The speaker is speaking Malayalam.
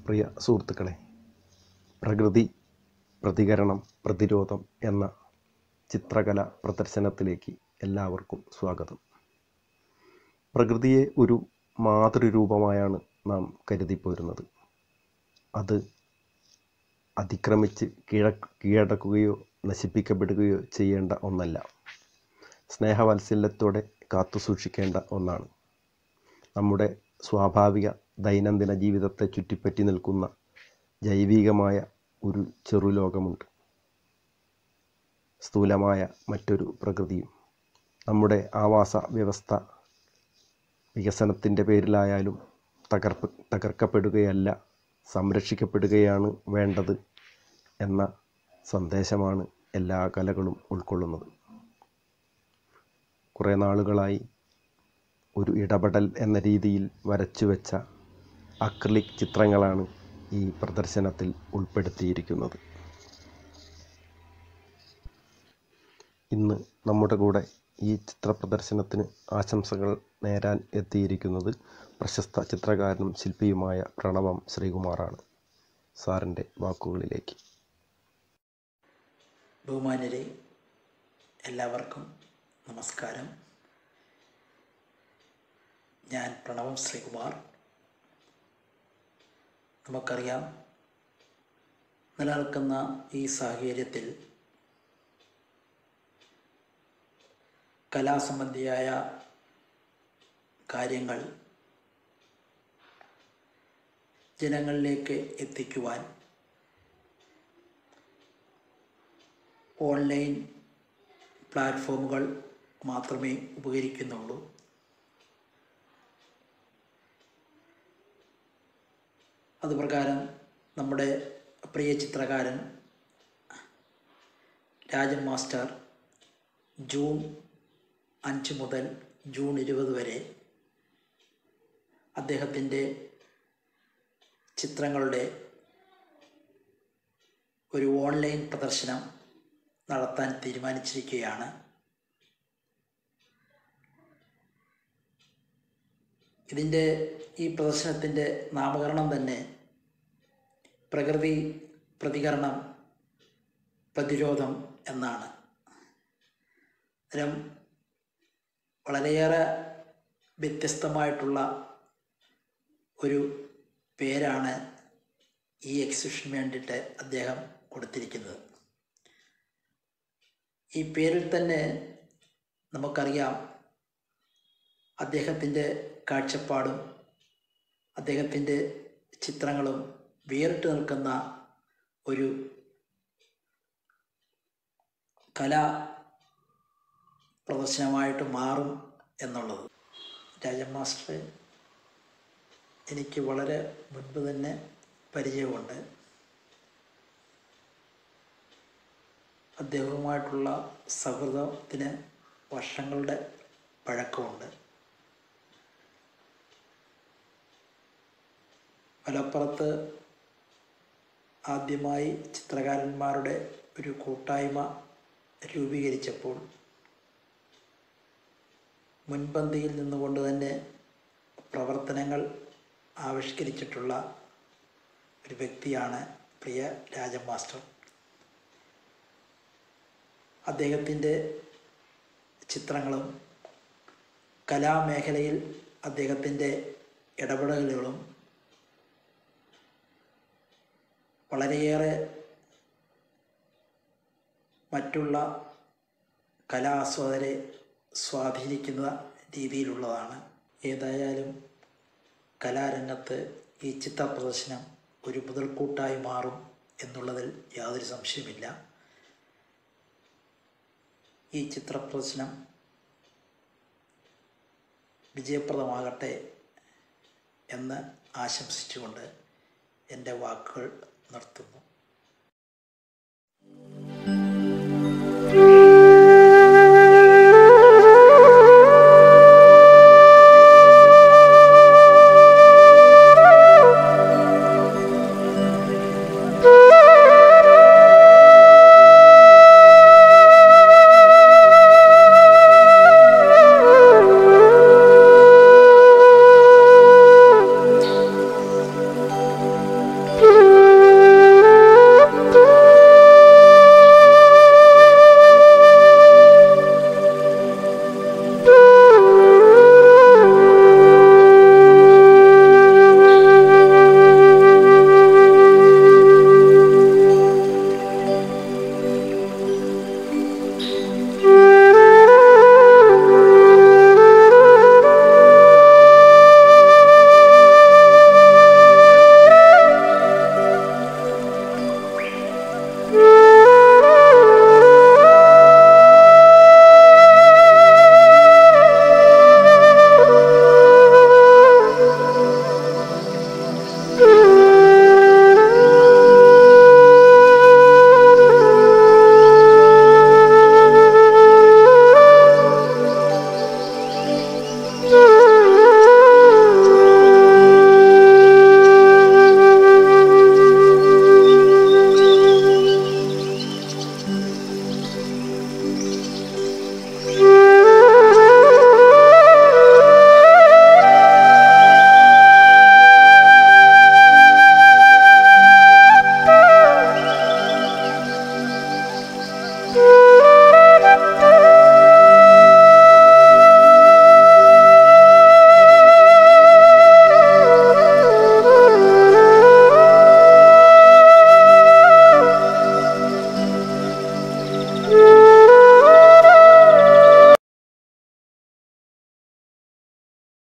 പ്രിയ സുഹൃത്തുക്കളെ പ്രകൃതി പ്രതികരണം പ്രതിരോധം എന്ന ചിത്രകല പ്രദർശനത്തിലേക്ക് എല്ലാവർക്കും സ്വാഗതം പ്രകൃതിയെ ഒരു മാതൃരൂപമായാണ് നാം കരുതിപ്പോരുന്നത് അത് അതിക്രമിച്ച് കീഴ കീഴടക്കുകയോ നശിപ്പിക്കപ്പെടുകയോ ചെയ്യേണ്ട ഒന്നല്ല സ്നേഹവാത്സല്യത്തോടെ കാത്തു സൂക്ഷിക്കേണ്ട ഒന്നാണ് നമ്മുടെ സ്വാഭാവിക ദൈനംദിന ജീവിതത്തെ ചുറ്റിപ്പറ്റി നിൽക്കുന്ന ജൈവികമായ ഒരു ചെറുലോകമുണ്ട് സ്ഥൂലമായ മറ്റൊരു പ്രകൃതിയും നമ്മുടെ ആവാസ വ്യവസ്ഥ വികസനത്തിൻ്റെ പേരിലായാലും തകർപ്പ് തകർക്കപ്പെടുകയല്ല സംരക്ഷിക്കപ്പെടുകയാണ് വേണ്ടത് എന്ന സന്ദേശമാണ് എല്ലാ കലകളും ഉൾക്കൊള്ളുന്നത് കുറേ നാളുകളായി ഒരു ഇടപെടൽ എന്ന രീതിയിൽ വരച്ചു വെച്ച അക്രിലിക് ചിത്രങ്ങളാണ് ഈ പ്രദർശനത്തിൽ ഉൾപ്പെടുത്തിയിരിക്കുന്നത് ഇന്ന് നമ്മുടെ കൂടെ ഈ ചിത്ര പ്രദർശനത്തിന് ആശംസകൾ നേരാൻ എത്തിയിരിക്കുന്നത് പ്രശസ്ത ചിത്രകാരനും ശില്പിയുമായ പ്രണവം ശ്രീകുമാറാണ് സാറിൻ്റെ വാക്കുകളിലേക്ക് ബഹുമാന്യരെ എല്ലാവർക്കും നമസ്കാരം ഞാൻ പ്രണവം ശ്രീകുമാർ നമുക്കറിയാം നിലനിൽക്കുന്ന ഈ സാഹചര്യത്തിൽ കലാസംബന്ധിയായ കാര്യങ്ങൾ ജനങ്ങളിലേക്ക് എത്തിക്കുവാൻ ഓൺലൈൻ പ്ലാറ്റ്ഫോമുകൾ മാത്രമേ ഉപകരിക്കുന്നുള്ളൂ അതുപ്രകാരം നമ്മുടെ പ്രിയ ചിത്രകാരൻ രാജൻ മാസ്റ്റർ ജൂൺ അഞ്ച് മുതൽ ജൂൺ ഇരുപത് വരെ അദ്ദേഹത്തിൻ്റെ ചിത്രങ്ങളുടെ ഒരു ഓൺലൈൻ പ്രദർശനം നടത്താൻ തീരുമാനിച്ചിരിക്കുകയാണ് ഇതിൻ്റെ ഈ പ്രദർശനത്തിൻ്റെ നാമകരണം തന്നെ പ്രകൃതി പ്രതികരണം പ്രതിരോധം എന്നാണ് അന്നേരം വളരെയേറെ വ്യത്യസ്തമായിട്ടുള്ള ഒരു പേരാണ് ഈ എക്സിബിഷന് വേണ്ടിയിട്ട് അദ്ദേഹം കൊടുത്തിരിക്കുന്നത് ഈ പേരിൽ തന്നെ നമുക്കറിയാം അദ്ദേഹത്തിൻ്റെ കാഴ്ചപ്പാടും അദ്ദേഹത്തിൻ്റെ ചിത്രങ്ങളും വേറിട്ട് നിൽക്കുന്ന ഒരു കലാ പ്രദർശനമായിട്ട് മാറും എന്നുള്ളത് രാജൻ മാസ്റ്റർ എനിക്ക് വളരെ മുൻപ് തന്നെ പരിചയമുണ്ട് അദ്ദേഹവുമായിട്ടുള്ള സൗഹൃദത്തിന് വർഷങ്ങളുടെ പഴക്കമുണ്ട് മലപ്പുറത്ത് ആദ്യമായി ചിത്രകാരന്മാരുടെ ഒരു കൂട്ടായ്മ രൂപീകരിച്ചപ്പോൾ മുൻപന്തിയിൽ നിന്നുകൊണ്ട് തന്നെ പ്രവർത്തനങ്ങൾ ആവിഷ്കരിച്ചിട്ടുള്ള ഒരു വ്യക്തിയാണ് പ്രിയ രാജൻ മാസ്റ്റർ അദ്ദേഹത്തിൻ്റെ ചിത്രങ്ങളും കലാമേഖലയിൽ അദ്ദേഹത്തിൻ്റെ ഇടപെടലുകളും വളരെയേറെ മറ്റുള്ള കലാസ്വാദരെ സ്വാധീനിക്കുന്ന രീതിയിലുള്ളതാണ് ഏതായാലും കലാരംഗത്ത് ഈ ചിത്ര പ്രദർശനം ഒരു മുതൽക്കൂട്ടായി മാറും എന്നുള്ളതിൽ യാതൊരു സംശയമില്ല ഈ ചിത്ര പ്രദർശനം വിജയപ്രദമാകട്ടെ എന്ന് ആശംസിച്ചുകൊണ്ട് എൻ്റെ വാക്കുകൾ നിർത്തുന്നു